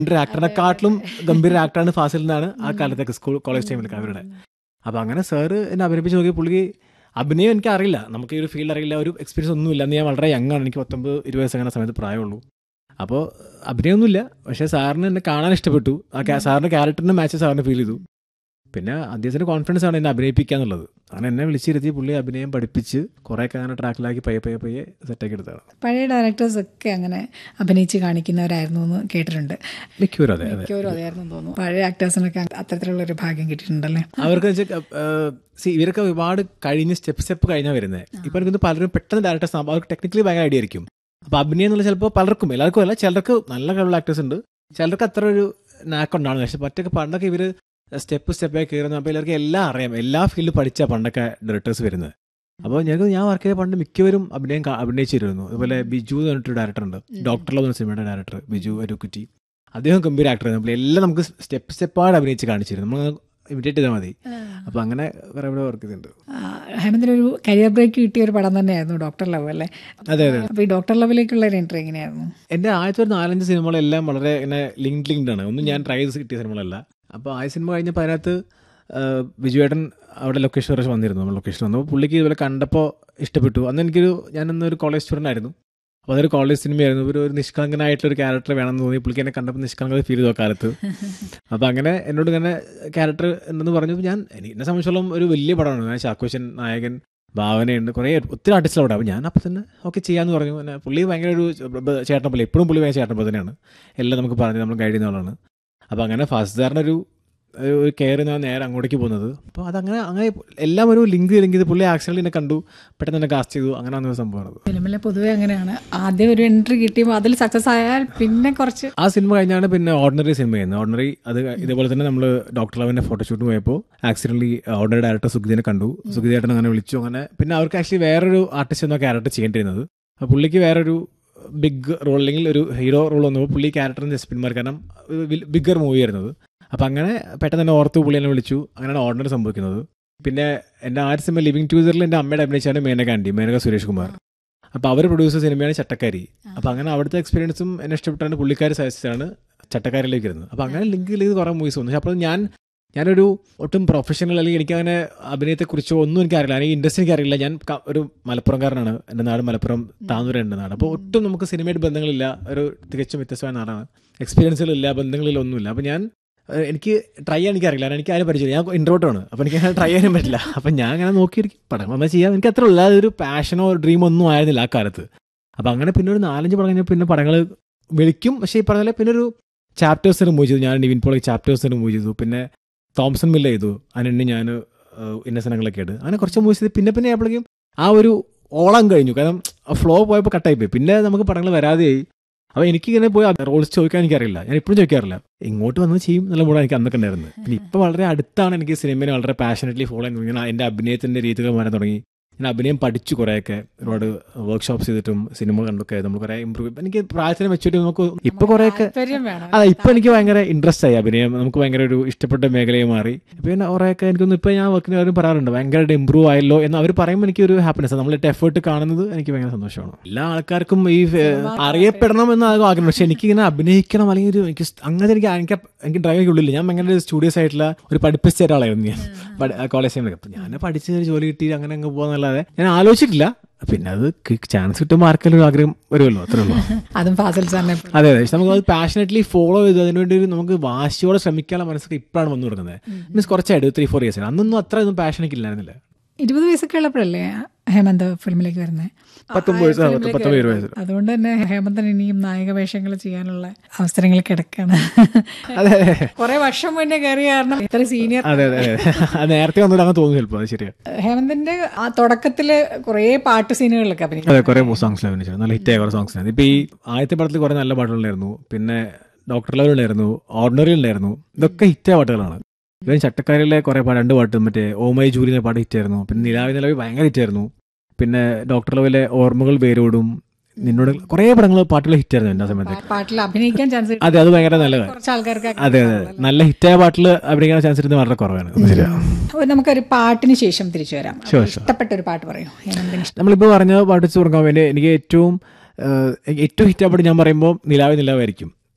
ഒരു ആക്ടറിനെക്കാട്ടിലും ഗംഭീര ആക്ടറാണ് ഫാസിൽ എന്നാണ് ആ കാലത്തൊക്കെ സ്കൂൾ കോളേജ് ടൈമിലൊക്കെ അവരുടെ അപ്പൊ അങ്ങനെ സാറ് എന്നെ അഭിനയിപ്പിച്ച് നോക്കി പുള്ളിക്ക് അഭിനയം എനിക്ക് അറിയില്ല നമുക്ക് ഈ ഒരു ഫീൽഡ് അറിയില്ല ഒരു എക്സ്പീരിയൻസ് ഒന്നുമില്ല അന്ന് ഞാൻ വളരെ യങ് ആണ് എനിക്ക് പത്തൊമ്പത് ഇരുപത് വയസ്സ് അങ്ങനെ സമയത്ത് പ്രായമുള്ളൂ അപ്പോൾ അഭിനയമൊന്നുമില്ല പക്ഷേ സാറിന് എന്നെ കാണാൻ ഇഷ്ടപ്പെട്ടു ആ ക്യാ- സാറിന്റെ ക്യാരക്ടറിന് മാച്ച് സാറിന് ഫീൽ ചെയ്തു പിന്നെ അദ്ദേഹത്തിന്റെ കോൺഫിഡൻസ് ആണ് എന്നെ അഭിനയിപ്പിക്കുക എന്നുള്ളത് അങ്ങനെ എന്നെ വിളിച്ചിരുത്തി പുള്ളി അഭിനയം പഠിപ്പിച്ച് കുറേയൊക്കെ അങ്ങനെ ട്രാക്കിലാക്കി പയ്യെ പയ്യെ പയ്യെ സെറ്റാക്കി എടുത്താണ് പഴയ ഡയറക്ടേഴ്സ് ഒക്കെ അങ്ങനെ അഭിനയിച്ച് കാണിക്കുന്നവരായിരുന്നു എന്ന് കേട്ടിട്ടുണ്ട് മിക്കവരും അതെ അതെ മിക്കവരും അതായിരുന്നു തോന്നുന്നു പഴയ ആക്ടേഴ്സിനൊക്കെ അത്തരത്തിലുള്ള ഒരു ഭാഗ്യം കിട്ടിയിട്ടുണ്ടല്ലേ അവർക്ക് വെച്ചാൽ സി ഇവരൊക്കെ ഒരുപാട് കഴിഞ്ഞ് സ്റ്റെപ്പ് സ്റ്റെപ്പ് കഴിഞ്ഞാൽ വരുന്നത് ഇപ്പൊ എനിക്ക് പലരും പെട്ടെന്ന് ഡയറക്ടേഴ്സ് ആകുമ്പോൾ അവർക്ക് ടെക്നിക്കലി ഭയങ്കര ഐഡിയ ആയിരിക്കും അപ്പൊ അഭിനയം എന്നുള്ള ചിലപ്പോൾ പലർക്കും എല്ലാവർക്കും അല്ല ചിലർക്ക് നല്ല കഴിവുള്ള ആക്ടേഴ്സ് ഉണ്ട് ചിലർക്ക് അത്ര ഒരു നാക്കുണ്ടാണ് പക്ഷെ മറ്റൊക്കെ പണ്ടൊക്കെ ഇവര് സ്റ്റെപ്പ് സ്റ്റെപ്പായി കയറുന്ന അപ്പോൾ എല്ലാവർക്കും എല്ലാം അറിയാം എല്ലാ ഫീൽഡ് പഠിച്ച പണ്ടൊക്കെ ഡയറക്ടേഴ്സ് വരുന്നത് അപ്പോൾ ഞങ്ങൾക്ക് ഞാൻ വർക്ക് ചെയ്ത പണ്ട് മിക്കവരും അഭിനയം കാ- അഭിനയിച്ചിരുന്നു അതുപോലെ ബിജു എന്ന് പറഞ്ഞിട്ട് ഡയറക്ടർ ഉണ്ട് ഡോക്ടർ ലവ് എന്ന സിനിമയുടെ ഡയറക്ടർ ബിജു അരുക്കുറ്റി അദ്ദേഹം ഗംഭീര ആക്ടറായിരുന്നു അപ്പോൾ എല്ലാം നമുക്ക് സ്റ്റെപ്പ് സ്റ്റെപ്പായിട്ട് അഭിനയിച്ച് കാണിച്ചിരുന്നു നമ്മൾ ഇമിറ്റേറ്റ് ചെയ്താൽ മതി അപ്പൊ അങ്ങനെ കുറെ ഇവിടെ വർക്ക് ചെയ്തിട്ടുണ്ട് ഹേമന്തിന് ഒരു കരിയർ ബ്രേക്ക് കിട്ടിയ ഒരു പടം തന്നെയായിരുന്നു ഡോക്ടർ ലവ് അല്ലേ അതെ അതെ അപ്പൊ ഈ ഡോക്ടർ ലവിലേക്കുള്ള ഒരു എൻട്രി എങ്ങനെയായിരുന്നു എന്റെ ആദ്യത്തെ ഒരു നാലഞ്ച് സിനിമകളെല്ലാം വളരെ ഇങ്ങനെ ലിങ്ക് ലിങ്ക്ഡ് ആണ് ഒന്നും ഞാൻ ട്രൈ ചെയ്ത് കിട്ടിയ സിനിമകളല്ല അപ്പോൾ ആ സിനിമ കഴിഞ്ഞപ്പോൾ അതിനകത്ത് ആ, ബിജുവേട്ടൻ അവിടെ ലൊക്കേഷൻ വരെ വന്നിരുന്നു നമ്മൾ ലൊക്കേഷൻ വന്നു പുള്ളിക്ക് ഇതുപോലെ കണ്ടപ്പോൾ ഇഷ്ടപ്പെട്ടു അന്ന് എനിക്കൊരു ഞാനന്ന് ഒരു കോളേജ് സ്റ്റുഡൻ്റ് ആയിരുന്നു അപ്പോൾ അതൊരു കോളേജ് സിനിമയായിരുന്നു ഒരു ഒരു നിഷ്കളങ്കനായിട്ടുള്ള ഒരു ക്യാരക്ടർ വേണമെന്ന് തോന്നി പുള്ളിക്ക് എന്നെ കണ്ടപ്പോൾ നിഷ്കളങ്കത ഫീൽ ചെയ്തു ആ കാലത്ത് അപ്പോൾ അങ്ങനെ എന്നോട് ഇങ്ങനെ ക്യാരക്ടർ ഉണ്ടെന്ന് പറഞ്ഞു ഞാൻ എനിക്ക് എന്നെ സംബന്ധിച്ചോളം ഒരു വലിയ പടമാണ് ഞാൻ ചാക്കോച്ചൻ നായകൻ ഭാവനയുണ്ട് കുറേ ഒത്തിരി ആർട്ടിസ്റ്റുകൾ അവിടെ അപ്പോൾ ഞാൻ അപ്പോൾ തന്നെ ഓക്കെ ചെയ്യാമെന്ന് പറഞ്ഞു പിന്നെ പുള്ളി ഭയങ്കര ഒരു ചേട്ടൻ പോലെ എപ്പോഴും പുള്ളി ഭയങ്കര ചേട്ടൻ പോലെ തന്നെയാണ് എല്ലാം നമുക്ക് പറഞ്ഞ് നമ്മൾ ഗൈഡ് ചെയ്യുന്ന ആളാണ് അപ്പോൾ അങ്ങനെ ഫാസ്റ്റാറിൻ്റെ ഒരു ഒരു- ഒരു കെയർ ഞാൻ നേരെ അങ്ങോട്ടേക്ക് പോകുന്നത് അപ്പോൾ അതങ്ങനെ അങ്ങനെ എല്ലാം ഒരു ലിങ്ക് ലിങ്ക് ചെയ്ത് പുള്ളി ആക്സിഡൻറ്റ് എന്നെ കണ്ടു പെട്ടെന്ന് തന്നെ കാസ്റ്റ് ചെയ്തു അങ്ങനെ വന്ന സംഭവമാണത് ഫിലിമിലെ പൊതുവെ അങ്ങനെയാണ് ആദ്യം ഒരു എൻട്രി കിട്ടിയപ്പോൾ അതിൽ സക്സസ് ആയാൽ പിന്നെ കുറച്ച് ആ സിനിമ കഴിഞ്ഞാണ് പിന്നെ ഓർഡിനറി സിനിമ ചെയ്യുന്നത് ഓർഡിനറി അത് ഇതേപോലെ തന്നെ നമ്മൾ ഡോക്ടർ ലവിന്റെ ഫോട്ടോഷൂട്ട് പോയപ്പോൾ ആക്സിഡന്റലി ഓർഡിനറി ഡയറക്ടർ സുഗിതിനെ കണ്ടു സുഗിതേട്ടൻ അങ്ങനെ വിളിച്ചു അങ്ങനെ പിന്നെ അവർക്ക് ആക്ച്വലി വേറൊരു ആർട്ടിസ്റ്റ് എന്ന ക്യാരക്ടർ ചെയ്യേണ്ടിരുന്നത് അപ്പോൾ പുള്ളിക്ക് വേറൊരു ബിഗ് റോൾ അല്ലെങ്കിൽ ഒരു ഹീറോ റോൾ വന്നപ്പോൾ പുള്ളി ക്യാരക്ടറിന് ജസ്റ്റ് പിന്മാറി കാരണം ബിഗ്ഗർ മൂവി ആയിരുന്നത് അപ്പം അങ്ങനെ പെട്ടെന്ന് തന്നെ ഓർത്ത് പുള്ളി എന്നെ വിളിച്ചു അങ്ങനെയാണ് ഓർഡിനറി സംഭവിക്കുന്നത് പിന്നെ എൻ്റെ ആദ്യ സിനിമ ലിവിങ് ടൂസറിൽ എൻ്റെ അമ്മയുടെ അഭിനയിച്ചാണ് മേനക ആൻറ്റി മേനക സുരേഷ് കുമാർ അപ്പോൾ അവർ പ്രൊഡ്യൂസർ സിനിമയാണ് ചട്ടക്കാരി അപ്പോൾ അങ്ങനെ അവിടുത്തെ എക്സ്പീരിയൻസും എന്നെ ഇഷ്ടപ്പെട്ടാണ് പുള്ളിക്കാർ സജസ്റ്റാണ് ചട്ടക്കാരിലേക്ക് വരുന്നത് അപ്പോൾ അങ്ങനെ ലിങ്ക് ചെയ്ത് കുറേ മൂവീസ് വന്നു പക്ഷേ അപ്പോൾ ഞാൻ ഞാനൊരു ഒട്ടും പ്രൊഫഷണൽ അല്ലെങ്കിൽ എനിക്ക് അങ്ങനെ അഭിനയത്തെക്കുറിച്ചോ ഒന്നും എനിക്കറിയില്ല അല്ലെങ്കിൽ ഇൻഡസ്ട്രി എനിക്കറിയില്ല ഞാൻ ക- ഒരു മലപ്പുറംകാരനാണ് എൻ്റെ നാട് മലപ്പുറം താന്നൂർ എൻ്റെ നാട് അപ്പോൾ ഒട്ടും നമുക്ക് സിനിമയായിട്ട് ബന്ധങ്ങളില്ല ഒരു തികച്ചും വ്യത്യസ്തമായ നാടാണ് എക്സ്പീരിയൻസുകളില്ല ബന്ധങ്ങളില്ല ഒന്നുമില്ല അപ്പോൾ ഞാൻ ഏഹ്, എനിക്ക് ട്രൈ ചെയ്യാൻ എനിക്കറിയില്ല കാരണം എനിക്ക് ആരും പരിചയം ഞാൻ ഇൻട്രോട്ടാണ് അപ്പോൾ എനിക്ക് അങ്ങനെ ട്രൈ ചെയ്യാനും പറ്റില്ല അപ്പം ഞാൻ അങ്ങനെ നോക്കിയിരിക്കും പടം വന്നാൽ ചെയ്യാം എനിക്ക് അത്ര ഉള്ള ഒരു പാഷനോ ഡ്രീമോ ഒന്നും ആയിരുന്നില്ല ആ കാലത്ത് അപ്പം അങ്ങനെ പിന്നെ ഒരു നാലഞ്ച് പടം കഴിഞ്ഞാൽ പിന്നെ പടങ്ങൾ വിളിക്കും പക്ഷേ ഈ പറഞ്ഞ പോലെ പിന്നെ ഒരു ചാപ്റ്റേഴ്സ് റിമൂവ് ചെയ്തു ഞാൻ നിവിൻ പോളി ചാപ്റ്റേഴ്സ് റിമൂവ് ചെയ്തു പിന്നെ തോംസൺ മില്ല ചെയ്തു അതിനെണ്ണി ഞാൻ ഇന്നസനങ്ങളൊക്കെ ആയിട്ട് അങ്ങനെ കുറച്ച് മൂവീസ് ചെയ്ത് പിന്നെ പിന്നെ ആയപ്പോഴേക്കും ആ ഒരു ഓളം കഴിഞ്ഞു കാരണം ഫ്ലോ പോയപ്പോൾ കട്ടായി പോയി പിന്നെ നമുക്ക് പടങ്ങൾ വരാതെയായി അപ്പോൾ എനിക്കിങ്ങനെ പോയി റോൾസ് ചോദിക്കാൻ എനിക്കറിയില്ല ഞാൻ ഇപ്പോഴും ചോദിക്കാറില്ല ഇങ്ങോട്ട് വന്ന് ചെയ്യും എന്നുള്ള മൂടാണ് എനിക്ക് അന്നൊക്കെ ഉണ്ടായിരുന്നത് പിന്നെ ഇപ്പോൾ വളരെ അടുത്താണ് എനിക്ക് സിനിമയെ വളരെ പാഷനറ്റ്ലി ഫോളോ ചെയ്യുന്നത് ഇങ്ങനെ എൻ്റെ അഭിനയത്തിൻ്റെ രീതികൾ മാറാൻ തുടങ്ങി ഞാൻ അഭിനയം പഠിച്ചു കുറേയൊക്കെ ഒരുപാട് വർക്ക്ഷോപ്സ് ചെയ്തിട്ടും സിനിമ കണ്ടൊക്കെ നമ്മൾ കുറേ ഇമ്പ്രൂവ് എനിക്ക് പ്രായത്തിന് വെച്ചിട്ട് നമുക്ക് ഇപ്പൊ കുറേയൊക്കെ താല്പര്യം വേണം അതെ ഇപ്പൊ എനിക്ക് ഭയങ്കര ഇൻട്രസ്റ്റ് ആയി അഭിനയം നമുക്ക് ഭയങ്കര ഒരു ഇഷ്ടപ്പെട്ട മേഖലയെ മാറി പിന്നെ കുറേയൊക്കെ എനിക്കൊന്ന് ഇപ്പൊ ഞാൻ വർക്കിന് അവരും പറയാറുണ്ട് ഭയങ്കരമായിട്ട് ഇമ്പ്രൂവ് ആയല്ലോ എന്ന് അവർ പറയുമ്പോൾ എനിക്ക് ഒരു ഹാപ്പിനെസ് നമ്മളിട്ട് എഫേർട്ട് കാണുന്നത് എനിക്ക് ഭയങ്കര സന്തോഷമാണ് എല്ലാ ആൾക്കാർക്കും ഈ ഏഹ്, അറിയപ്പെടണം എന്ന് ആകും ആഗ്രഹം പക്ഷെ എനിക്ക് ഇങ്ങനെ അഭിനയിക്കണം അല്ലെങ്കിൽ ഒരു എനിക്ക് അങ്ങനെ എനിക്ക് എനിക്ക് എനിക്ക് ഡ്രൈവിംഗ് ഉള്ളില്ല ഞാൻ ഭയങ്കര സ്റ്റുഡിയസ് ആയിട്ടുള്ള ഒരു പഠിപ്പിച്ച ഒരാളായിരുന്നു ഞാൻ കോളേജ് ടൈമിലൊക്കെ അപ്പൊ ഞാൻ പഠിച്ച് ഒരു ജോലി കിട്ടി അങ്ങനെ അങ്ങ് പോകാന്നല്ലാതെ ഞാൻ ആലോചിച്ചിട്ടില്ല പിന്നെ അത് ചാൻസ് കിട്ടുമ്പോൾ ആർക്കെങ്കിലും ഒരു ആഗ്രഹം വരുമല്ലോ അത്രേ ഉള്ളൂ അതും ഫാസിൽ സാറിനെ അതെ അതെ പക്ഷെ നമുക്ക് അത് പാഷനറ്റ്ലി ഫോളോ ചെയ്ത് അതിനുവേണ്ടി ഒരു നമുക്ക് വാശിയോടെ ശ്രമിക്കാനുള്ള മനസ്സൊക്കെ ഇപ്പോഴാണ് വന്നു തുടങ്ങുന്നത് മീൻസ് കുറച്ചായിട്ട് ത്രീ ഫോർ ഇയേഴ്സ് അന്നൊന്നും അത്ര ഒന്നും പാഷൻ എനിക്ക് ഇല്ലായിരുന്നില്ല ഇരുപത് വയസ്സൊക്കെ ഉള്ളപ്പോഴല്ലേ ഹേമന്ത് ഫിലിമിലേക്ക് വരുന്നത് പത്തൊമ്പത് വയസ്സ്, ആ, പത്തൊമ്പത് ഇരുപത് വയസ്സ്. അതുകൊണ്ട് തന്നെ ഹേമന്തൻ ഇനിയും നായക വേഷങ്ങൾ ചെയ്യാനുള്ള അവസരങ്ങൾ കിടക്കാണ് അതെ അതെ കുറെ വർഷം മുന്നേ കയറിയ കാരണം ഇത്ര സീനിയർ അതെ അതെ അതെ അത് നേരത്തെ വന്നിട്ട് അങ്ങനെ തോന്നുന്നു ചിലപ്പോൾ അത് ശരിയാ ഹേമന്തിന്റെ ആ തുടക്കത്തില് കുറെ പാട്ട് സീനുകളിലൊക്കെ അഭിനയിക്കും അതെ കുറെ സോങ്സ് അഭിനയിച്ചു നല്ല ഹിറ്റായ കുറെ സോങ്സ് ഇപ്പൊ ഈ ആദ്യത്തെ പടത്തിൽ കുറെ നല്ല പാട്ടുകളുണ്ടായിരുന്നു പിന്നെ ഡോക്ടർ ലെവൽ ഉണ്ടായിരുന്നു ഓർഡിനറി ഉണ്ടായിരുന്നു ഇതൊക്കെ ഹിറ്റായ പാട്ടുകളാണ് ഇവൻ ചട്ടക്കാരിലെ കുറെ പാട്ട് രണ്ട് പാട്ട് മറ്റേ ഓമൈ ജൂലിന്റെ പാട്ട് ഹിറ്റായിരുന്നു പിന്നെ നിലാവി നിലവി ഭയങ്കര ഹിറ്റായിരുന്നു പിന്നെ ഡോക്ടർ ലെവലിലെ ഓർമ്മകൾ പേരോടും നിന്നോട് കുറെ പടങ്ങൾ പാട്ടുകൾ ഹിറ്റായിരുന്നു എൻ്റെ ആ സമയത്ത് പാട്ടിൽ അഭിനയിക്കാൻ ചാൻസ് അതെ അത് ഭയങ്കര നല്ലതാണ് കുറച്ച് ആൾക്കാർക്ക് അതെ അതെ നല്ല ഹിറ്റായ പാട്ടിൽ അഭിനയിക്കാൻ ചാൻസ് ഇരുന്ന് വളരെ കുറവാണ് ശരിയാ അപ്പോൾ നമുക്കൊരു പാട്ടിന് ശേഷം തിരിച്ചു വരാം അപ്പോൾ Sure, sure. ഇഷ്ടപ്പെട്ട ഒരു പാട്ട് പറയൂ ഹേമന്തിന് ഇഷ്ടം നമ്മളിപ്പോൾ പറഞ്ഞ പാട്ട് തുടങ്ങാൻ വേണ്ടി എനിക്ക് ഏറ്റവും ഏഹ്, ഏറ്റവും ഹിറ്റായ പാട്ട് ഞാൻ പറയുമ്പോൾ നിലാവെ നിലാവായിരിക്കും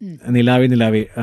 നിലാവേ നിലാവേ